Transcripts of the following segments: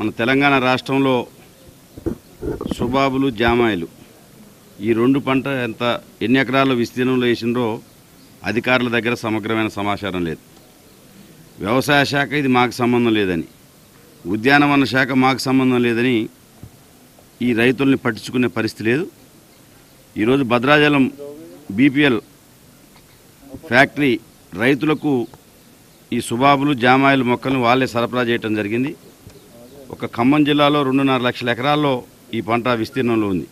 మన తెలంగాణ రాష్ట్రంలో సుబాబులు జామాయిలు ఈ రెండు పంట ఎంత ఎన్ని ఎకరాల్లో విస్తీర్ణంలో వేసిండ్రో అధికారుల దగ్గర సమగ్రమైన సమాచారం లేదు వ్యవసాయ శాఖ ఇది మాకు సంబంధం లేదని ఉద్యానవన శాఖ మాకు సంబంధం లేదని ఈ రైతుల్ని పట్టించుకునే పరిస్థితి లేదు ఈరోజు భద్రాచలం బీపీఎల్ ఫ్యాక్టరీ రైతులకు ఈ సుబాబులు జామాయిలు మొక్కలను వాళ్ళే సరఫరా చేయటం జరిగింది ఒక ఖమ్మం జిల్లాలో రెండున్నర లక్షల ఎకరాల్లో ఈ పంట విస్తీర్ణంలో ఉంది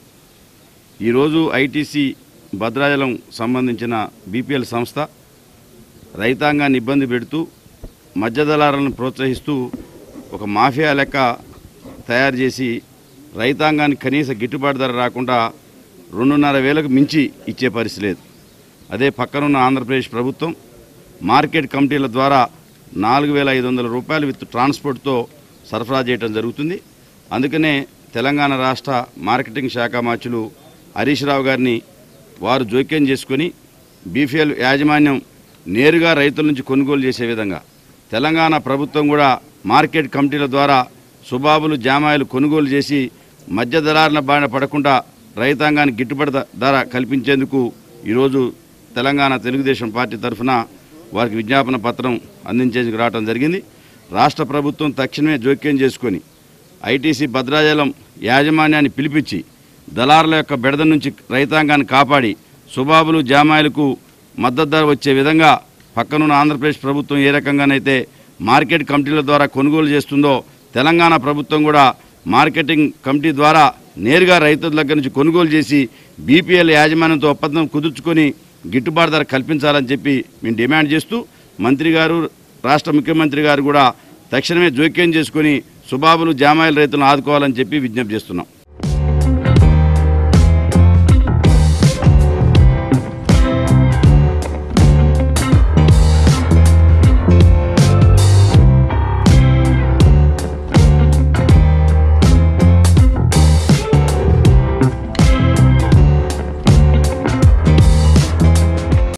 ఈరోజు ఐటీసీ భద్రాచలం సంబంధించిన బీపీఎల్ సంస్థ రైతాంగాన్ని ఇబ్బంది పెడుతూ మధ్యదళారులను ప్రోత్సహిస్తూ ఒక మాఫియా లెక్క తయారు చేసి రైతాంగానికి కనీస గిట్టుబాటు ధర రాకుండా రెండున్నర వేలకు మించి ఇచ్చే పరిస్థితి లేదు అదే పక్కనున్న ఆంధ్రప్రదేశ్ ప్రభుత్వం మార్కెట్ కమిటీల ద్వారా నాలుగు వేల ఐదు వందల రూపాయలు విత్ ట్రాన్స్పోర్ట్తో సరఫరా చేయడం జరుగుతుంది అందుకనే తెలంగాణ రాష్ట్ర మార్కెటింగ్ శాఖ మార్చులు హరీష్ రావు గారిని వారు జోక్యం చేసుకొని బీఫీఎల్ యాజమాన్యం నేరుగా రైతుల నుంచి కొనుగోలు చేసే విధంగా తెలంగాణ ప్రభుత్వం కూడా మార్కెట్ కమిటీల ద్వారా సుబాబులు జామాయిలు కొనుగోలు చేసి మధ్య దళారుల బారిన పడకుండా రైతాంగానికి గిట్టుబాటు ధ- ధర కల్పించేందుకు ఈరోజు తెలంగాణ తెలుగుదేశం పార్టీ తరఫున వారికి విజ్ఞాపన పత్రం అందించేందుకు రావడం జరిగింది రాష్ట్ర ప్రభుత్వం తక్షణమే జోక్యం చేసుకొని ఐటీసీ భద్రాచలం యాజమాన్యాన్ని పిలిపించి దళారుల యొక్క బెడద నుంచి రైతాంగాన్ని కాపాడి సుబాబులు జామాయిలకు మద్దతు ధర వచ్చే విధంగా పక్కనున్న ఆంధ్రప్రదేశ్ ప్రభుత్వం ఏ రకంగానైతే మార్కెట్ కమిటీల ద్వారా కొనుగోలు చేస్తుందో తెలంగాణ ప్రభుత్వం కూడా మార్కెటింగ్ కమిటీ ద్వారా నేరుగా రైతుల దగ్గర నుంచి కొనుగోలు చేసి బీపీఎల్ యాజమాన్యంతో ఒప్పందం కుదుర్చుకొని గిట్టుబాటు ధర కల్పించాలని చెప్పి మేము డిమాండ్ చేస్తూ మంత్రి గారు రాష్ట్ర ముఖ్యమంత్రి గారు కూడా తక్షణమే జోక్యం చేసుకొని సుబాబులు జామాయిల రైతులను ఆదుకోవాలని చెప్పి విజ్ఞప్తి చేస్తున్నాం